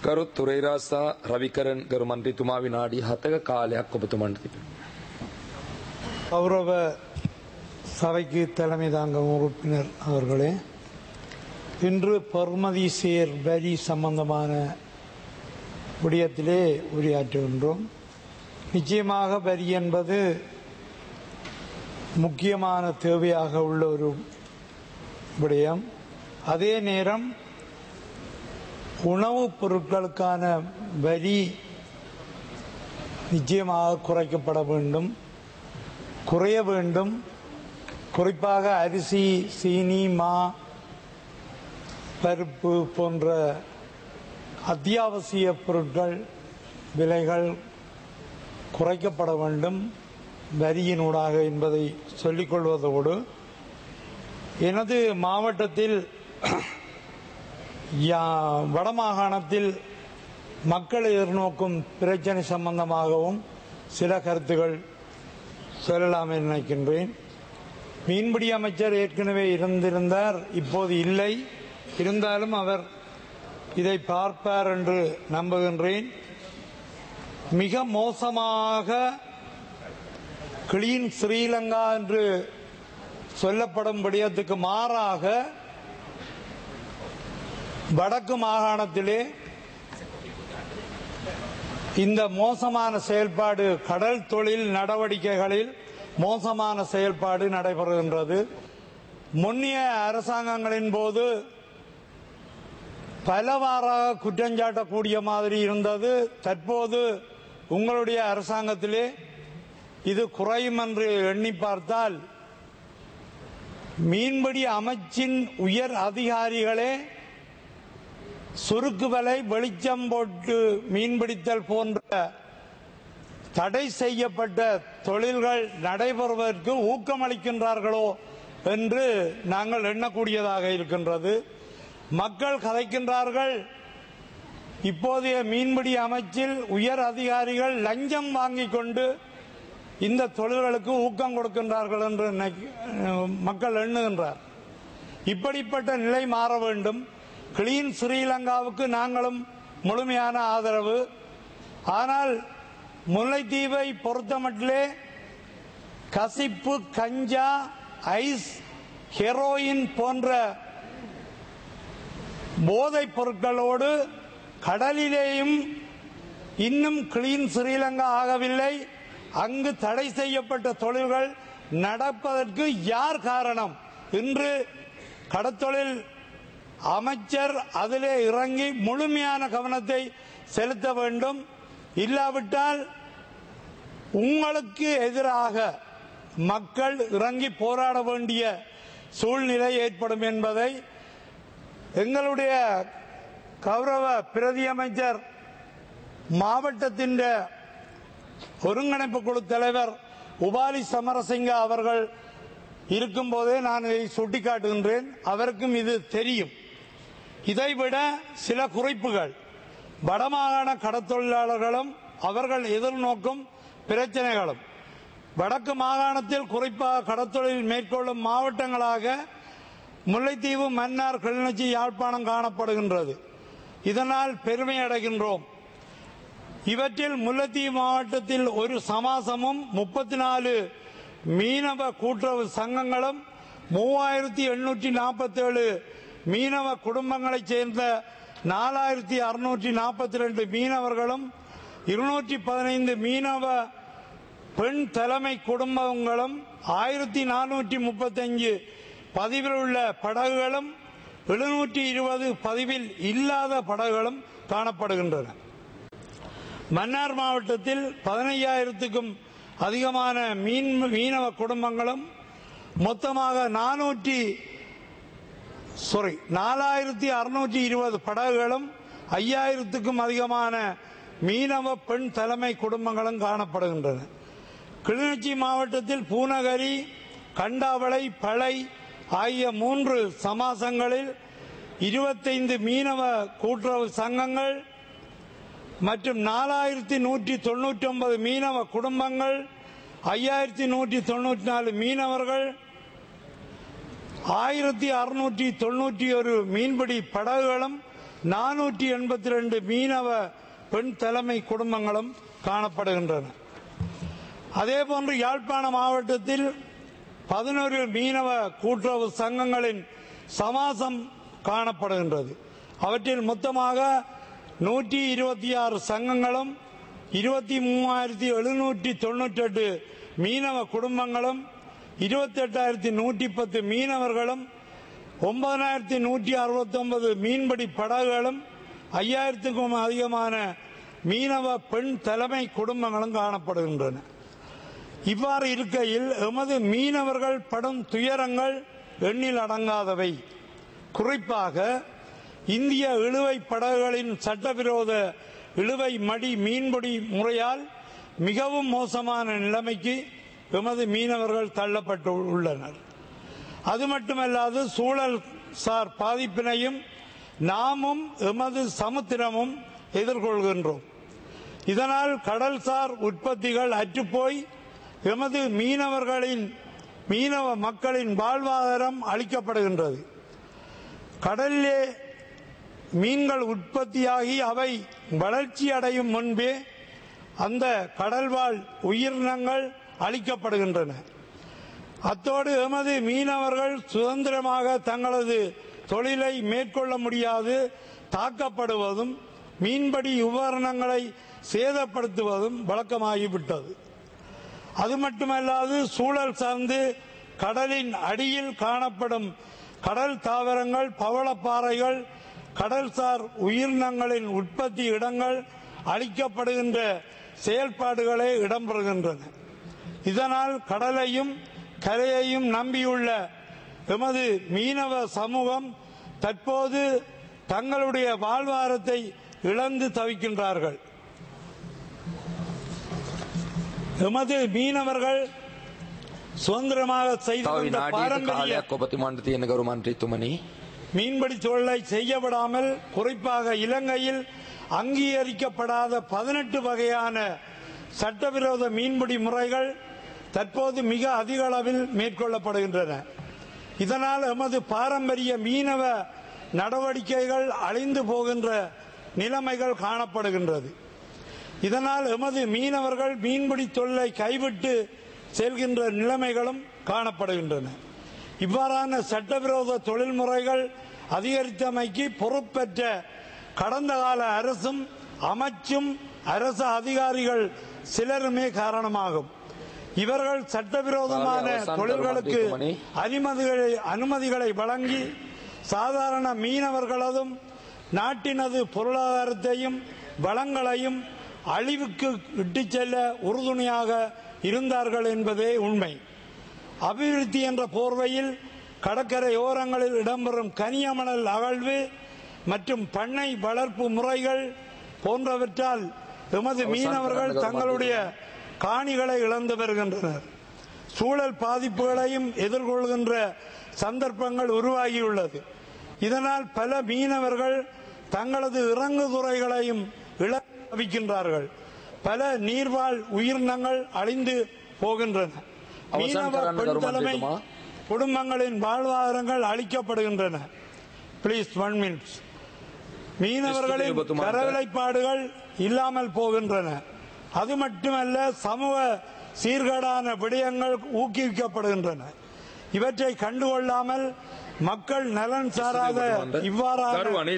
ගරු තුරේරාසා රවිකරන් ගරු මන්ත්‍රීතුමා විනාඩි 7ක කාලයක් ඔබතුමන්ට තිබෙනවා. கௌரவ சபைக்கு தலைமை தாங்கும் உறுப்பினர் அவர்களே இன்று பெறுமதி சேர் வரி சம்பந்தமான விடயத்திலே உரையாற்றுகின்றோம் நிச்சயமாக வரி என்பது முக்கியமான தேவையாக உள்ள ஒரு விடயம் அதே நேரம் உணவுப் பொருட்களுக்கான வரி நிச்சயமாக குறைக்கப்பட வேண்டும் குறைய வேண்டும் குறிப்பாக அரிசி சீனி மா பருப்பு போன்ற அத்தியாவசிய பொருட்கள் விலைகள் குறைக்கப்பட வேண்டும் வரியினூடாக என்பதை சொல்லிக்கொள்வதோடு எனது மாவட்டத்தில் யா- வடமாகாணத்தில் மக்கள் எதிர்நோக்கும் பிரச்சனை சம்பந்தமாகவும் சில கருத்துகள் சொல்லலாம் என்று நினைக்கின்றேன் மீன்பிடி அமைச்சர் ஏற்கனவே இருந்திருந்தார் இப்போது இல்லை இருந்தாலும் அவர் இதை பார்ப்பார் என்று நம்புகின்றேன் மிக மோசமாக கிளீன் ஸ்ரீலங்கா என்று சொல்லப்படும் விடயத்துக்கு மாறாக வடக்கு மாகாணத்திலே இந்த மோசமான செயல்பாடு கடல் தொழில் நடவடிக்கைகளில் மோசமான செயல்பாடு நடைபெறுகின்றது முன்னிய அரசாங்கங்களின் போது பலவாறாக குற்றஞ்சாட்டக்கூடிய மாதிரி இருந்தது தற்போது உங்களுடைய அரசாங்கத்திலே இது குறையும் என்று எண்ணி பார்த்தால் மீன்பிடி அமைச்சின் உயர் அதிகாரிகளே சுருக்கு வலை வெளிச்சம் போட்டு மீன்பிடித்தல் போன்ற தடை செய்யப்பட்ட தொழில்கள் நடைபெறுவதற்கு ஊக்கமளிக்கின்றார்களோ என்று நாங்கள் எண்ணக்கூடியதாக இருக்கின்றது மக்கள் கதைக்கின்றார்கள் இப்போதைய மீன்பிடி அமைச்சில் உயர் அதிகாரிகள் லஞ்சம் வாங்கிக் கொண்டு இந்த தொழில்களுக்கு ஊக்கம் கொடுக்கின்றார்கள் என்று நினைக்க- மக்கள் எண்ணுகின்றார் இப்படிப்பட்ட நிலை மாற வேண்டும் கிளீன் ஸ்ரீலங்காவுக்கு நாங்களும் முழுமையான ஆதரவு ஆனால் முல்லைத்தீவை பொறுத்தமட்டிலே கசிப்பு கஞ்சா ஐஸ் ஹெரோயின் போன்ற போதைப் பொருட்களோடு கடலிலேயும் இன்னும் கிளீன் ஸ்ரீலங்கா ஆகவில்லை அங்கு தடை செய்யப்பட்ட தொழில்கள் நடப்பதற்கு யார் காரணம் இன்று கடத்தொழில் அமைச்சர் அதிலே இறங்கி முழுமையான கவனத்தை செலுத்த வேண்டும் இல்லாவிட்டால் உங்களுக்கு எதிராக மக்கள் இறங்கி போராட வேண்டிய சூழ்நிலை ஏற்படும் என்பதை எங்களுடைய கௌரவ பிரதி அமைச்சர் மாவட்டத்தின் ஒருங்கிணைப்பு குழு தலைவர் உபாலி சமரசிங்க அவர்கள் இருக்கும்போதே நான் இதை சுட்டிக்காட்டுகின்றேன் அவருக்கும் இது தெரியும் இதைவிட சில குறிப்புகள் வடமாகாண கடத்தொழிலாளர்களும் அவர்கள் எதிர்நோக்கும் பிரச்சனைகளும் வடக்கு மாகாணத்தில் குறிப்பாக கடத்தொழில் மேற்கொள்ளும் மாவட்டங்களாக முல்லைத்தீவு மன்னார் கிளிநொச்சி யாழ்ப்பாணம் காணப்படுகின்றது இதனால் பெருமை அடைகின்றோம் இவற்றில் முல்லைத்தீவு மாவட்டத்தில் ஒரு சமாசமும் முப்பத்தி நாலு மீனவ கூட்டுறவு சங்கங்களும் மூவாயிரத்தி எண்ணூற்றி நாற்பத்தி ஏழு மீனவ குடும்பங்களைச் சேர்ந்த நாலாயிரத்தி அறுநூற்றி நாற்பத்தி ரெண்டு மீனவர்களும் இருநூற்றி பதினைந்து மீனவ பெண் தலைமை குடும்பங்களும் ஆயிரத்தி நானூற்றி முப்பத்தஞ்சு பதிவில் உள்ள படகுகளும் எழுநூற்றி இருபது பதிவில் இல்லாத படகுகளும் காணப்படுகின்றன மன்னார் மாவட்டத்தில் பதினையாயிரத்துக்கும் அதிகமான மீன் மீனவ குடும்பங்களும் மொத்தமாக நானூற்றி சாரி நாலாயிரத்தி அறுநூற்றி இருபது படகுகளும் ஐயாயிரத்துக்கும் அதிகமான மீனவ பெண் தலைமை குடும்பங்களும் காணப்படுகின்றன கிளிநொச்சி மாவட்டத்தில் பூநகரி கண்டாவளை பளை ஆகிய மூன்று சமாசங்களில் இருபத்தைந்து மீனவ கூட்டுறவு சங்கங்கள் மற்றும் நாலாயிரத்தி நூற்றி தொண்ணூற்றி ஒன்பது மீனவ குடும்பங்கள் ஐயாயிரத்தி நூற்றி தொண்ணூற்றி நாலு மீனவர்கள் ஆயிரத்தி அறுநூற்றி தொண்ணூற்றி ஒரு மீன்பிடி படகுகளும் நானூற்றி எண்பத்தி ரெண்டு மீனவ பெண் தலைமை குடும்பங்களும் காணப்படுகின்றன அதேபோன்று யாழ்ப்பாண மாவட்டத்தில் பதினோரு மீனவ கூட்டுறவு சங்கங்களின் சமாசம் காணப்படுகின்றது அவற்றில் மொத்தமாக நூற்றி இருபத்தி ஆறு சங்கங்களும் இருபத்தி மூவாயிரத்தி எழுநூற்றி தொண்ணூற்றி எட்டு மீனவ குடும்பங்களும் இருபத்தி எட்டாயிரத்தி நூற்றி பத்து மீனவர்களும் ஒன்பதாயிரத்தி நூற்றி அறுபத்தி ஒன்பது மீன்பிடி படகுகளும் ஐயாயிரத்துக்கும் அதிகமான மீனவ பெண் தலைமை குடும்பங்களும் காணப்படுகின்றன இவ்வாறு இருக்கையில் எமது மீனவர்கள் படும் துயரங்கள் எண்ணில் அடங்காதவை குறிப்பாக இந்திய இழுவை படகுகளின் சட்டவிரோத இழுவை மடி மீன்பிடி முறையால் மிகவும் மோசமான நிலைமைக்கு எமது மீனவர்கள் தள்ளப்பட்டு உள்ளனர் அது மட்டுமல்லாது சூழல் சார் பாதிப்பினையும் நாமும் எமது சமுத்திரமும் எதிர்கொள்கின்றோம் இதனால் கடல்சார் உற்பத்திகள் அற்றுப்போய் எமது மீனவர்களின் மீனவ மக்களின் வாழ்வாதாரம் அளிக்கப்படுகின்றது கடலிலே மீன்கள் உற்பத்தியாகி அவை வளர்ச்சி அடையும் முன்பே அந்த கடல்வாழ் உயிரினங்கள் அளிக்கப்படுகின்றன அத்தோடு எமது மீனவர்கள் சுதந்திரமாக தங்களது தொழிலை மேற்கொள்ள முடியாது தாக்கப்படுவதும் மீன்பிடி உபகரணங்களை சேதப்படுத்துவதும் வழக்கமாகிவிட்டது அது மட்டுமல்லாது சூழல் சார்ந்து கடலின் அடியில் காணப்படும் கடல் தாவரங்கள் பவளப்பாறைகள் கடல்சார் உயிரினங்களின் உற்பத்தி இடங்கள் அளிக்கப்படுகின்ற செயல்பாடுகளே இடம்பெறுகின்றன இதனால் கடலையும் கரையையும் நம்பியுள்ள எமது மீனவ சமூகம் தற்போது தங்களுடைய வாழ்வாரத்தை இழந்து தவிக்கின்றார்கள் எமது மீனவர்கள் சுதந்திரமாக செய்து තව கொண்ட විනාඩියක பாரம்பரிய කාලයක් ඔබතුමන්ට තියෙන ගරු මන්ත්‍රීතුමනි. மீன்பிடி தொழிலை செய்யப்படாமல் குறிப்பாக இலங்கையில் அங்கீகரிக்கப்படாத பதினெட்டு வகையான சட்டவிரோத மீன்பிடி முறைகள் தற்போது மிக அதிக அளவில் மேற்கொள்ளப்படுகின்றன இதனால் எமது பாரம்பரிய மீனவ நடவடிக்கைகள் அழிந்து போகின்ற நிலைமைகள் காணப்படுகின்றது இதனால் எமது மீனவர்கள் மீன்பிடி தொழிலை கைவிட்டு செல்கின்ற நிலைமைகளும் காணப்படுகின்றன இவ்வாறான சட்டவிரோத தொழில்முறைகள் அதிகரித்தமைக்கு பொறுப்பேற்ற கடந்த கால அரசும் அமைச்சும் அரசு அதிகாரிகள் சிலருமே காரணமாகும் இவர்கள் சட்டவிரோதமான அவசான தொழில்களுக்கு தருணம் அனுமதிகளை அனுமதிகளை வழங்கி சாதாரண மீனவர்களதும் நாட்டினது பொருளாதாரத்தையும் வளங்களையும் அழிவுக்கு இட்டுச் செல்ல உறுதுணையாக இருந்தார்கள் என்பதே உண்மை அபிவிருத்தி என்ற போர்வையில் கடற்கரை ஓரங்களில் இடம்பெறும் கனியமணல் அகழ்வு மற்றும் பண்ணை வளர்ப்பு முறைகள் போன்றவற்றால் எமது மீனவர்கள் தங்களுடைய காணிகளை இழந்து வருகின்றனர் சூழல் பாதிப்புகளையும் எதிர்கொள்கின்ற சந்தர்ப்பங்கள் உருவாகியுள்ளது இதனால் பல மீனவர்கள் தங்களது இறங்குதுறைகளையும் இழக்கின்றார்கள் பல நீர்வாழ் உயிரினங்கள் அழிந்து போகின்றன அவசான் மீனவ கரண்ட் பெண் கருமன் தலைமை தெரியுமா? குடும்பங்களின் வாழ்வாதாரங்கள் அளிக்கப்படுகின்றன பிளீஸ் ஒன் மினிட்ஸ் மீனவர்களின் இருபத்தி மூன்று. கரவிலைப்பாடுகள் இல்லாமல் போகின்றன அது மட்டுமல்ல சமூக சீர்கேடான விடயங்கள் ஊக்குவிக்கப்படுகின்றன இவற்றை கண்டுகொள்ளாமல் மக்கள் நலன் சாராத இருபத்தி மூன்று. இவ்வாறான கரு அணில்